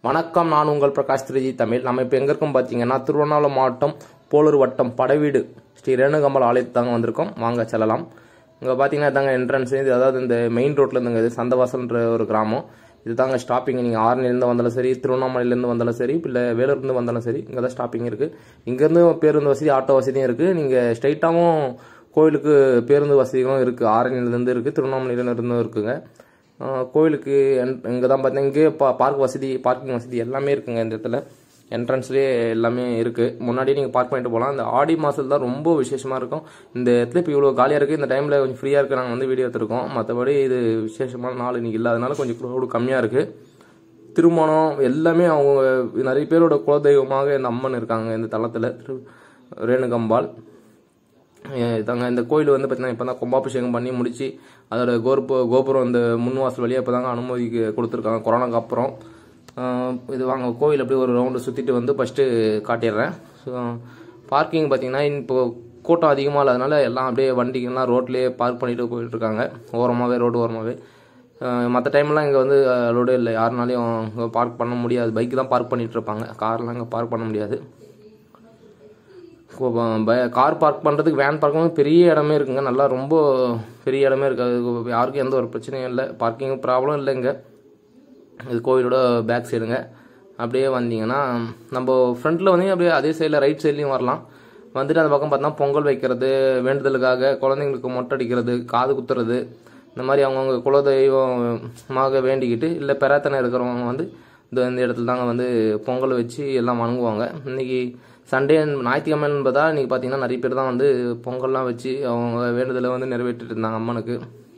வணக்கம் நான் உங்கள் பிரகாஷ் திருஜி தமிழ் நம்ம இப்போ எங்கே இருக்கோம் பார்த்தீங்கன்னா திருவண்ணாமலை மாவட்டம் போலூர் வட்டம் படவீடு ஸ்ரீ ரேணுகம்பாள் ஆலயத்துக்கு தாங்க வந்திருக்கோம் வாங்க செல்லலாம் இங்கே பார்த்தீங்கன்னா தாங்க என்ட்ரன்ஸ் இது அதாவது இந்த மெயின் ரோட்டில் இருந்துங்க இது சந்தவாசல்ன்ற ஒரு கிராமம் இது தாங்க ஸ்டாப்பிங் நீங்கள் ஆரணிலேருந்து வந்தாலும் சரி திருவண்ணாமலையிலேருந்து வந்தாலும் சரி இல்லை வேலூர்லேருந்து வந்தாலும் சரி இங்கே தான் ஸ்டாப்பிங் இருக்குது இங்கேருந்து பேருந்து வசதி ஆட்டோ வசதியும் இருக்குது நீங்கள் ஸ்ட்ரைட்டாகவும் கோயிலுக்கு பேருந்து வசதிகளும் இருக்குது ஆரணிலேருந்து இருக்குது திருவண்ணாமலையிலேருந்து இருக்குங்க ஆஹ் கோயிலுக்கு இங்கே தான் பார்த்தீங்கன்னா இங்கே பா பார்க் வசதி பார்க்கிங் வசதி எல்லாமே இருக்குங்க இந்த இடத்துல என்ட்ரன்ஸ்லேயே எல்லாமே இருக்குது முன்னாடியே நீங்கள் பார்க் பண்ணிட்டு போகலாம் இந்த ஆடி மாதத்துல தான் ரொம்ப விசேஷமாக இருக்கும் இந்த இடத்துல இப்போ இவ்வளோ காலியாக இருக்குது இந்த டைமில் கொஞ்சம் ஃப்ரீயாக இருக்குது நாங்கள் வந்து வீடியோ எடுத்துருக்கோம் மற்றபடி இது விசேஷமான நாள் இன்னைக்கு இல்லாதனால கொஞ்சம் க்ரௌடு கம்மியாக இருக்குது திருமணம் எல்லாமே அவங்க நிறைய பேரோட குலதெய்வமாக இந்த அம்மன் இருக்காங்க இந்த தளத்தில் திரு ரேணுகம்பாள் அஹ் இதாங்க இந்த கோயில் வந்து பார்த்தீங்கன்னா இப்போ தான் கும்பாபிஷேகம் பண்ணி முடிச்சு அதோட கோர்ப கோபுரம் இந்த முன்வாசல் வழியாக இப்போ தாங்க அனுமதி கொடுத்துருக்காங்க கொரோனாக்கு அப்புறம் அஹ் இது வாங்க கோயில் அப்படியே ஒரு ரவுண்டு சுற்றிட்டு வந்து ஃபஸ்ட்டு காட்டிடுறேன் ஸோ பார்க்கிங் பார்த்தீங்கன்னா இப்போ கூட்டம் அதிகமாக இல்லாதனால எல்லாம் அப்படியே வண்டிங்கெல்லாம் ரோட்லேயே பார்க் பண்ணிட்டு போயிட்டு இருக்காங்க ஓரமாகவே ரோடு ஓரமாகவே மற்ற டைம்லாம் இங்கே வந்து லோடு இல்லை யாருனாலையும் இங்கே பார்க் பண்ண முடியாது பைக் தான் பார்க் பண்ணிட்டு இருப்பாங்க கார்லாம் இங்கே பார்க் பண்ண முடியாது கார் பார்க் பண்ணுறதுக்கு வேன் பார்க் பண்ண பெரிய இடமே இருக்குங்க நல்லா ரொம்ப பெரிய இடமே இருக்குது அது யாருக்கும் எந்த ஒரு பிரச்சனையும் இல்லை பார்க்கிங் ப்ராப்ளம் இல்லைங்க இது கோவிலோட பேக் சைடுங்க அப்படியே வந்தீங்கன்னா நம்ம ஃப்ரண்ட்டில் வந்து அப்படியே அதே சைடில் ரைட் சைட்லேயும் வரலாம் வந்துட்டு அந்த பக்கம் பார்த்தா பொங்கல் வைக்கிறது வேண்டுதலுக்காக குழந்தைங்களுக்கு மொட்டை அடிக்கிறது காது குத்துறது இந்த மாதிரி அவங்கவுங்க குலதெய்வமாக வேண்டிக்கிட்டு இல்லை பெராத்தனை இருக்கிறவங்க வந்து இந்த இந்த இடத்துல தாங்க வந்து பொங்கல் வச்சு எல்லாம் வணங்குவாங்க இன்னைக்கு சண்டே ஞாயிற்றுக்கிழமை என்பதா இன்னைக்கு பார்த்தீங்கன்னா நிறைய பேர் தான் வந்து பொங்கல்லாம் வச்சு அவங்க வேண்டுதலை வந்து நிறைவேற்றிட்டு இருந்தாங்க அம்மனுக்கு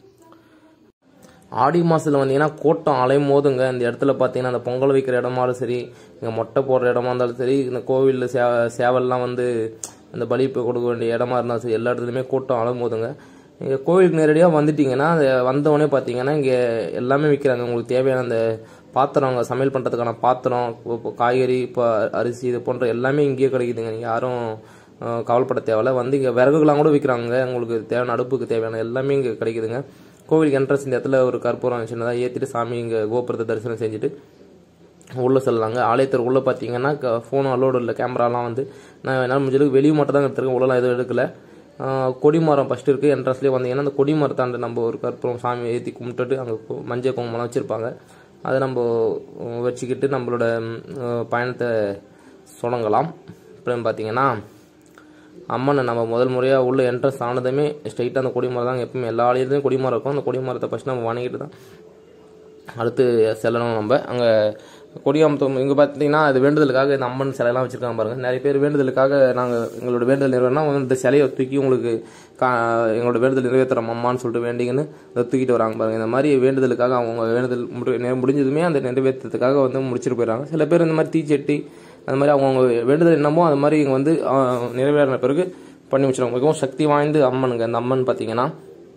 ஆடி மாதத்தில் வந்தீங்கன்னா கூட்டம் அலையும் போதுங்க இந்த இடத்துல பார்த்தீங்கன்னா அந்த பொங்கல் வைக்கிற இடமாலும் சரி இங்கே மொட்டை போடுற இடமா இருந்தாலும் சரி இந்த கோவிலில் சே சேவல்லாம் வந்து அந்த பலி இப்போ கொடுக்க வேண்டிய இடமா இருந்தாலும் சரி எல்லா இடத்துலையுமே கூட்டம் அலையும் போதுங்க இங்கே கோவிலுக்கு நேரடியாக வந்துட்டீங்கன்னா அந்த வந்தவொடனே பார்த்தீங்கன்னா இங்கே எல்லாமே விற்கிறாங்க உங்களுக்கு தேவையான அந்த பாத்திரம் அங்கே சமையல் பண்ணுறதுக்கான பாத்திரம் இப்போ காய்கறி இப்போ அரிசி இது போன்ற எல்லாமே இங்கேயே கிடைக்குதுங்க நீங்கள் யாரும் அஹ், கவலைப்பட தேவையில்ல வந்து இங்கே விறகுலாம் கூட விற்கிறாங்க உங்களுக்கு தேவையான அடுப்புக்கு தேவையான எல்லாமே இங்கே கிடைக்குதுங்க கோவிலுக்கு என்ட்ரன்ஸ் இந்த இடத்துல ஒரு கற்பூரம் சின்னதாக ஏற்றிட்டு சாமி இங்கே கோபுரத்தை தரிசனம் செஞ்சுட்டு உள்ளே செல்லலாங்க ஆலயத்தில் உள்ளே பார்த்தீங்கன்னா ஃபோன் அலோடு இல்லை கேமராலாம் வந்து நான் என்னால் முடிஞ்சளவுக்கு வெளியே மட்டும் தான் எடுத்துருக்கேன் உள்ளலாம் எதுவும் எடுக்கல ஆஹ் கொடிமரம் ஃபஸ்ட்டு இருக்குது என்ட்ரன்ஸ்லேயே வந்தீங்கன்னா அந்த கொடிமரத்தாண்டு நம்ம ஒரு கற்பூரம் சாமி ஏற்றி கும்பிட்டுட்டு அங்கே கு- மஞ்சள் குங்குமம்லாம் வச்சுருப்பாங்க அதை நம்ம உம், வச்சுக்கிட்டு நம்மளோட உம், பயணத்தை தொடங்கலாம் அப்புறம் பார்த்தீங்கன்னா அம்மனை நம்ம முதல் முறையாக உள்ள என்ட்ரன்ஸ் ஆனதுமே ஸ்ட்ரைட்டாக அந்த கொடிமரம் தான் எப்பவுமே எல்லா ஆலயத்துலையும் கொடிமரம் இருக்கும் அந்த கொடிமரத்தை ஃபஸ்ட் நம்ம வணங்கிட்டு தான் அடுத்து செல்லணும் நம்ம அங்கே கொடியாமத்தம் இங்கே பார்த்தீங்கன்னா அது வேண்டுதலுக்காக இந்த அம்மன் சிலையெல்லாம் வச்சுருக்காங்க பாருங்கள் நிறைய பேர் வேண்டுதலுக்காக நாங்கள் எங்களோட வேண்டுதல் நிறைவேறினா இந்த சிலையை தூக்கி உங்களுக்கு கா எங்களோட வேண்டுதல் நிறைவேற்றுறோம் அம்மான்னு சொல்லிட்டு வேண்டிங்கன்னு அதை தூக்கிட்டு வராங்க பாருங்கள் இந்த மாதிரி வேண்டுதலுக்காக அவங்க வேண்டுதல் முடி நெ- முடிஞ்சதுமே அந்த நிறைவேற்றத்துக்காக வந்து முடிச்சிட்டு போயிடறாங்க சில பேர் இந்த மாதிரி தீச்சட்டி அந்த மாதிரி அவங்கவுங்க வேண்டுதல் என்னமோ அது மாதிரி இங்கே வந்து ஆ, நிறைவேறின பிறகு பண்ணி வச்சிருவாங்க மிகவும் சக்தி வாய்ந்த அம்மனுங்க அந்த அம்மன் பார்த்தீங்கன்னா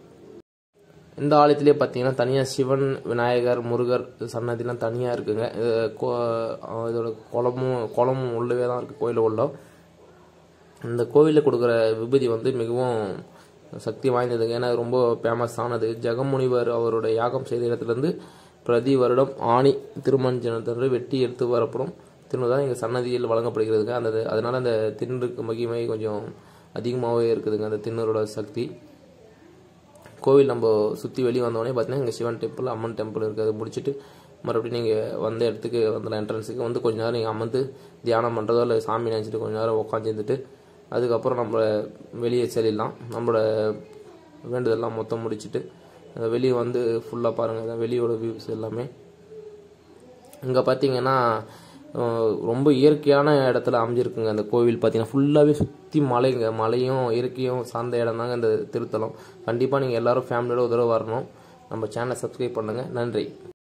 இந்த ஆலயத்திலே பார்த்தீங்கன்னா தனியாக சிவன் விநாயகர் முருகர் சன்னதிலாம் தனியாக இருக்குங்க இது கோ- அஹ் இதோட குளமும் குளமும் உள்ளவே தான் இருக்குது கோயில் உள்ள இந்த கோவிலில் கொடுக்குற விபூதி வந்து மிகவும் சக்தி வாய்ந்ததுங்க ஏன்னா இது ரொம்ப ஃபேமஸ் ஆனது ஜெகமுனிவர் அவருடைய யாகம் செய்த இடத்துலேருந்து பிரதி வருடம் ஆணி திருமஞ்சனத்தன்று வெட்டி எடுத்து வரப்படும் திரும்ப தான் எங்கள் சன்னதியில் வழங்கப்படுகிறதுங்க அந்த அதனால அந்த தின்னுக்கு மகிமை கொஞ்சம் அதிகமாகவே இருக்குதுங்க அந்த தின்னரோட சக்தி கோவில் நம்ம சுற்றி வெளியே வந்தோடனே பார்த்தீங்கன்னா இங்கே சிவன் டெம்பிள் அம்மன் டெம்பிள் இருக்குது அதை முடிச்சுட்டு மறுபடியும் நீங்கள் வந்த இடத்துக்கு வந்த என்ட்ரன்ஸுக்கு வந்து கொஞ்ச நேரம் நீங்கள் அமர்ந்து தியானம் பண்ணுறதோ இல்லை சாமி நினச்சிட்டு கொஞ்ச நேரம் உட்காந்துருந்துட்டு அதுக்கப்புறம் நம்ம வெளியே செல்லிடலாம் நம்மளோட வேண்டுதல்லாம் மொத்தம் முடிச்சுட்டு அஹ் வெளியே வந்து ஃபுல்லாக பாருங்கள் இதான் வெளியோட வியூஸ் எல்லாமே இங்கே பார்த்தீங்கன்னா அஹ், ரொம்ப இயற்கையான இடத்துல அமைஞ்சிருக்குங்க அந்த கோவில் பார்த்தீங்கன்னா ஃபுல்லாகவே சுற்றி மலைங்க மலையும் இயற்கையும் சார்ந்த இடம் தாங்க இந்த திருத்தலம் கண்டிப்பாக நீங்கள் எல்லாரும் ஃபேமிலியோட ஒரு தடவை வரணும் நம்ம சேனலை சப்ஸ்கிரைப் பண்ணுங்கள் நன்றி